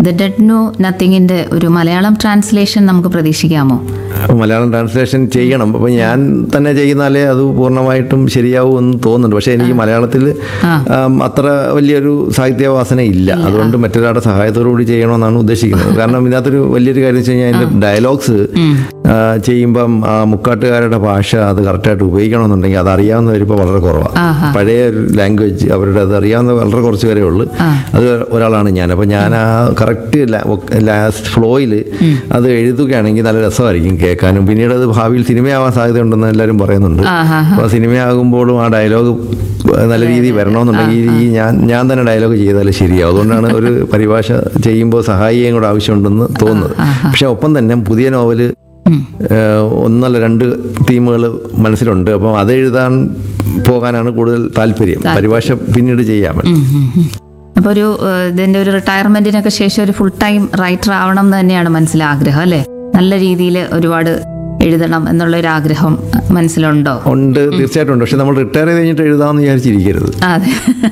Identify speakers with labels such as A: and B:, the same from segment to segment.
A: The dead no നത്തിങ്ങിന്റെ ഒരു Malayalam translation നമുക്ക് പ്രതീക്ഷിക്കാമോ
B: Malayalam translation ചെയ്യണം അപ്പം ഞാൻ തന്നെ ചെയ്യുന്നാലേ അത് പൂർണ്ണമായിട്ടും ശരിയാവൂ എന്ന് തോന്നുന്നുണ്ട് പക്ഷേ എനിക്ക് മലയാളത്തിൽ ആം, അത്ര വലിയൊരു സാഹിത്യവാസന ഇല്ല അതുകൊണ്ട് മറ്റൊരാളുടെ സഹായത്തോടു കൂടി ചെയ്യണമെന്നാണ് ഉദ്ദേശിക്കുന്നത് കാരണം ഇതിനകത്തൊരു വലിയൊരു കാര്യം വെച്ച് കഴിഞ്ഞാൽ അതിൻ്റെ ഡയലോഗ്സ് ചെയ്യുമ്പം ആ മുക്കാട്ടുകാരുടെ ഭാഷ അത് കറക്റ്റായിട്ട് ഉപയോഗിക്കണമെന്നുണ്ടെങ്കിൽ അത് അറിയാവുന്നവർ ഇപ്പോൾ വളരെ കുറവാണ്
A: ആഹാ.
B: പഴയ ഒരു ലാംഗ്വേജ് അവരുടെ അത് അറിയാവുന്ന വളരെ കുറച്ച് പേരേ ഉള്ളൂ അത് ഒരാളാണ് ഞാൻ അപ്പോൾ ഞാൻ ആ കറക്റ്റ് ലാസ്റ്റ് ഫ്ലോയിൽ അത് എഴുതുകയാണെങ്കിൽ നല്ല രസമായിരിക്കും കേൾക്കാനും പിന്നീട് അത് ഭാവിയിൽ സിനിമയാവാൻ സാധ്യതയുണ്ടെന്ന് എല്ലാവരും പറയുന്നുണ്ട്
A: ആഹാ.
B: അപ്പോൾ സിനിമയാകുമ്പോഴും ആ ഡയലോഗ് നല്ല രീതിയിൽ വരണമെന്നുണ്ടെങ്കിൽ ഈ ഞാൻ ഞാൻ തന്നെ ഡയലോഗ് ചെയ്താൽ ശരിയാവും അതുകൊണ്ടാണ് ഒരു പരിഭാഷ ചെയ്യുമ്പോൾ സഹായിയും കൂടെ ആവശ്യമുണ്ടെന്ന് തോന്നുന്നത് പക്ഷെ ഒപ്പം തന്നെ പുതിയ നോവല് ഏഹ്, ഒന്നല്ല രണ്ട് തീമുകൾ മനസ്സിലുണ്ട് അപ്പം അത് എഴുതാൻ പോകാനാണ് കൂടുതൽ താല്പര്യം പരിഭാഷ പിന്നീട് ചെയ്യാൻ
A: അപ്പോൾ ഒരു ഏഹ്, ഇതിന്റെ ഒരു റിട്ടയർമെന്റിനൊക്കെ ശേഷം ഒരു ഫുൾ ടൈം റൈറ്റർ ആവണം എന്ന് തന്നെയാണ് മനസ്സിലെ ആഗ്രഹം അല്ലേ നല്ല രീതിയിൽ ഒരുപാട് എഴുതണം എന്നുള്ള ഒരു ആഗ്രഹം മനസ്സിലുണ്ടോ
B: ഉണ്ട് തീർച്ചയായിട്ടും ഉണ്ട് പക്ഷെ നമ്മൾ റിട്ടയർ ചെയ്ത് കഴിഞ്ഞിട്ട് എഴുതാമെന്ന് വിചാരിച്ചിരിക്കരുത്
A: അതെ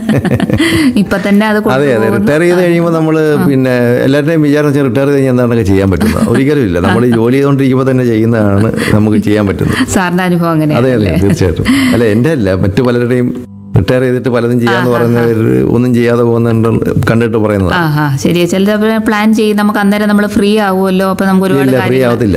A: ഇപ്പൊ തന്നെ അത്
B: അതെ അതെ
A: കൊണ്ടുപോകുന്നു.
B: റിട്ടയർ ചെയ്ത് കഴിയുമ്പോൾ നമ്മൾ പിന്നെ എല്ലാവരുടെയും വിചാരം വെച്ചാൽ റിട്ടയർ ചെയ്ത് കഴിഞ്ഞാൽ എന്താണൊക്കെ ചെയ്യാൻ പറ്റുന്നത് ഒരിക്കലും ഇല്ല നമ്മൾ ഈ ജോലി ചെയ്തുകൊണ്ടിരിക്കുമ്പോൾ തന്നെ ചെയ്യുന്നതാണ് നമുക്ക് ചെയ്യാൻ പറ്റുന്നത്
A: സാറിന്റെ അനുഭവം
B: അതെ അതെ
A: അങ്ങനെയല്ലേ
B: തീർച്ചയായിട്ടും അല്ല എൻ്റെ അല്ല മറ്റു പലരുടെയും റിട്ടയർ ചെയ്തിട്ട് പലതും ചെയ്യാന്ന് പറയുന്നവർ ഒന്നും ചെയ്യാതെ പോകുന്നുണ്ട് കണ്ടിട്ട് പറയുന്നത്
A: ആ ഹാ ശരിയാ ചിലത് പ്ലാൻ ചെയ്യും നമുക്ക് അന്നേരം നമ്മൾ ഫ്രീ ആവുമല്ലോ അപ്പൊ നമുക്ക് ഒരുപാട്
B: ഇല്ല ഫ്രീ
A: കാര്യങ്ങൾ
B: ആവത്തില്ല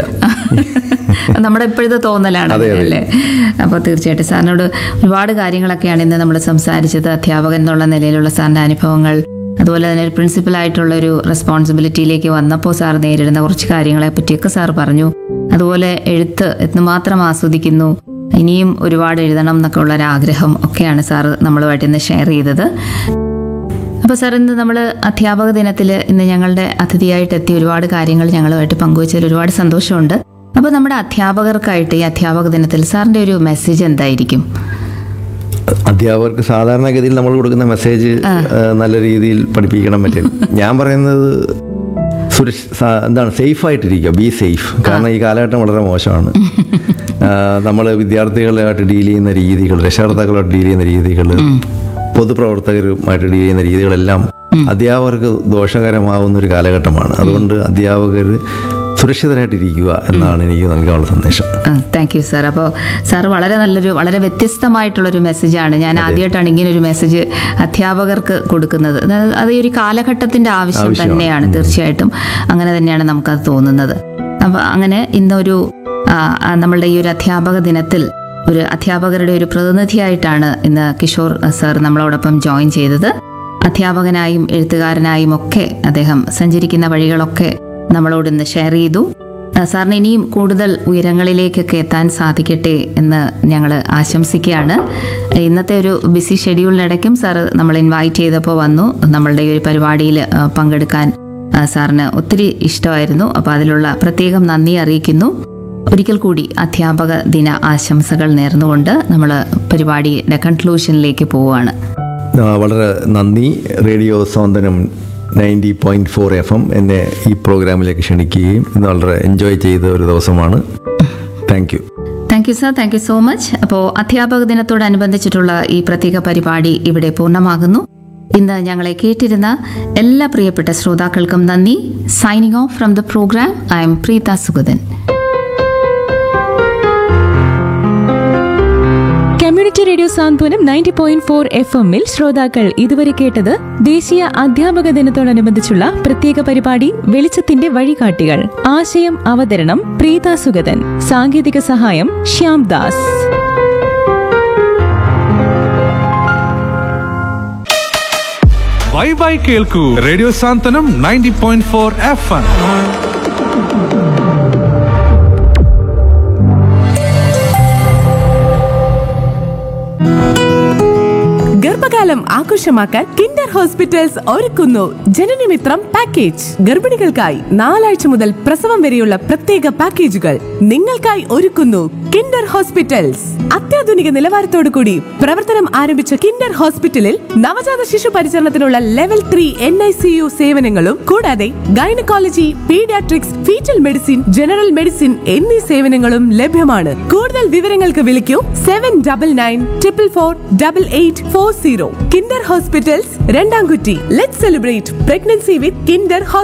A: നമ്മുടെ ഇപ്പോഴത്തെ തോന്നലാണ്
B: അതെ, അതെ.
A: അല്ലേ അപ്പോൾ തീർച്ചയായിട്ടും സാറിനോട് ഒരുപാട് കാര്യങ്ങളൊക്കെയാണ് ഇന്ന് നമ്മൾ സംസാരിച്ചത് അധ്യാപകൻ എന്നുള്ള നിലയിലുള്ള സാറിന്റെ അനുഭവങ്ങൾ അതുപോലെ തന്നെ ഒരു പ്രിൻസിപ്പൽ ആയിട്ടുള്ള ഒരു റെസ്പോൺസിബിലിറ്റിയിലേക്ക് വന്നപ്പോൾ സാർ നേരിടുന്ന കുറച്ച് കാര്യങ്ങളെ പറ്റിയൊക്കെ സാർ പറഞ്ഞു അതുപോലെ എഴുത്ത് എത്രമാത്രം ആസ്വദിക്കുന്നു ഇനിയും ഒരുപാട് എഴുതണം എന്നൊക്കെ ഉള്ള ഒരു ആഗ്രഹം ഒക്കെയാണ് സാർ നമ്മളുമായിട്ട് ഇന്ന് ഷെയർ ചെയ്തത് അപ്പോൾ സാർ ഇന്ന് നമ്മൾ അധ്യാപക ദിനത്തിൽ ഇന്ന് ഞങ്ങളുടെ അതിഥിയായിട്ട് എത്തിയ ഒരുപാട് കാര്യങ്ങൾ ഞങ്ങളുമായിട്ട് പങ്കുവച്ചതിൽ ഒരുപാട് സന്തോഷമുണ്ട് അപ്പോൾ നമ്മുടെ അധ്യാപകർക്കായിട്ട് ഈ അധ്യാപക ദിനത്തിൽ സാറിൻ്റെ ഒരു മെസ്സേജ് എന്തായിരിക്കും
B: അധ്യാപകർക്ക് സാധാരണഗതിയിൽ നമ്മൾ കൊടുക്കുന്ന മെസ്സേജ് ഏഹ്, നല്ല രീതിയിൽ പഠിപ്പിക്കണം പറ്റും ഞാൻ പറയുന്നത് സുരക്ഷ സ- എന്താണ് സേഫ് ആയിട്ടിരിക്കുക ബി സേഫ് കാരണം ഈ കാലഘട്ടം വളരെ മോശമാണ് നമ്മൾ വിദ്യാർത്ഥികളുമായിട്ട് ഡീൽ ചെയ്യുന്ന രീതികൾ രക്ഷകർത്താക്കളുമായിട്ട് ഡീൽ ചെയ്യുന്ന രീതികൾ പൊതുപ്രവർത്തകരുമായിട്ട് ഡീൽ ചെയ്യുന്ന രീതികളെല്ലാം അധ്യാപകർക്ക് ദോഷകരമാവുന്ന ഒരു കാലഘട്ടമാണ് അതുകൊണ്ട് അധ്യാപകർ സുരക്ഷിതരായിട്ടിരിക്കുക എന്നാണ് എനിക്ക് നൽകാനുള്ള സന്ദേശം
A: താങ്ക് യു സാർ അപ്പോൾ സാർ വളരെ നല്ലൊരു വളരെ വ്യത്യസ്തമായിട്ടുള്ളൊരു മെസ്സേജാണ് ഞാൻ ആദ്യമായിട്ടാണ് ഇങ്ങനെ ഒരു മെസ്സേജ് അധ്യാപകർക്ക് കൊടുക്കുന്നത് അത് അത് ഈ ഒരു കാലഘട്ടത്തിൻ്റെ ആവശ്യം
B: ആവശ്യമാണ്.
A: തന്നെയാണ് തീർച്ചയായിട്ടും അങ്ങനെ തന്നെയാണ് നമുക്കത് തോന്നുന്നത് അപ്പോൾ അങ്ങനെ ഇന്നൊരു ആ, ആ, നമ്മളുടെ ഈ ഒരു അധ്യാപക ദിനത്തിൽ ഒരു അധ്യാപകരുടെ ഒരു പ്രതിനിധിയായിട്ടാണ് ഇന്ന് കിഷോർ സാർ നമ്മളോടൊപ്പം ജോയിൻ ചെയ്തത് അധ്യാപകനായും എഴുത്തുകാരനായും ഒക്കെ അദ്ദേഹം സഞ്ചരിക്കുന്ന വഴികളൊക്കെ നമ്മളോട് ഇന്ന് ഷെയർ ചെയ്തു ആ, സാറിന് ഇനിയും കൂടുതൽ ഉയരങ്ങളിലേക്കൊക്കെ എത്താൻ സാധിക്കട്ടെ എന്ന് ഞങ്ങൾ ആശംസിക്കുകയാണ് ഇന്നത്തെ ഒരു ബിസി ഷെഡ്യൂളിനിടയ്ക്കും സാർ നമ്മൾ ഇൻവൈറ്റ് ചെയ്തപ്പോൾ വന്നു നമ്മളുടെ ഈ ഒരു പരിപാടിയിൽ ആ, പങ്കെടുക്കാൻ ആ, സാറിന് ഒത്തിരി ഇഷ്ടമായിരുന്നു അപ്പോൾ അതിലുള്ള പ്രത്യേകം നന്ദി അറിയിക്കുന്നു ഒരിക്കൽ കൂടി അധ്യാപക ദിന ആശംസകൾ നേർന്നുകൊണ്ട് നമ്മൾ പരിപാടിയുടെ കൺക്ലൂഷനിലേക്ക് പോവുകയാണ്
B: ആ, വളരെ നന്ദി radio Santhwanam ninety point four F M എന്നെ ഈ പ്രോഗ്രാമിലേക്ക് ക്ഷണിക്കുകയും ഇന്ന് വളരെ എൻജോയ് ചെയ്ത ഒരു ദിവസമാണ് thank you
A: thank you sir thank you so much അപ്പോൾ അധ്യാപക ദിനത്തോടനുബന്ധിച്ചിട്ടുള്ള ഈ പ്രത്യേക പരിപാടി ഇവിടെ പൂർണ്ണമാകുന്നു ഇന്ന് ഞങ്ങളെ കേട്ടിരുന്ന എല്ലാ പ്രിയപ്പെട്ട ശ്രോതാക്കൾക്കും നന്ദി signing off from the programme I M Preetha Sugathan
C: community radio Santhwanam ninety point four F എമ്മിൽ ശ്രോതാക്കൾ ഇതുവരെ കേട്ടത് ദേശീയ അധ്യാപക ദിനത്തോടനുബന്ധിച്ചുള്ള പ്രത്യേക പരിപാടി വെളിച്ചത്തിന്റെ വഴികാട്ടികൾ ആശയം അവതരണം പ്രീത സുഗതൻ സാങ്കേതിക സഹായം ശ്യാം ദാസ്
D: ബൈ ബൈ കേൾക്കൂ radio Santhwanam ninety point four F M
E: ഗർഭകാലം ആഘോഷമാക്കാൻ കിൻഡർ ഹോസ്പിറ്റൽസ് ഒരുക്കുന്നു ജനനമിത്രം പാക്കേജ് ഗർഭിണികൾക്കായി നാലാഴ്ച മുതൽ പ്രസവം വരെയുള്ള പ്രത്യേക പാക്കേജുകൾ നിങ്ങൾക്കായി ഒരുക്കുന്നു കിൻഡർ ഹോസ്പിറ്റൽസ് അത്യാധുനിക നിലവാരത്തോടു കൂടി പ്രവർത്തനം ആരംഭിച്ച കിൻഡർ ഹോസ്പിറ്റലിൽ നവജാത ശിശു പരിചരണത്തിനുള്ള level three N I C U സേവനങ്ങളും കൂടാതെ gynaecology paediatrics fetal medicine general medicine എന്നീ സേവനങ്ങളും ലഭ്യമാണ് കൂടുതൽ വിവരങ്ങൾക്ക് വിളിക്കൂ seven double nine triple four double eight four zero Kinder hospitals Randamkutti let celebrate pregnancy with Kinder hospital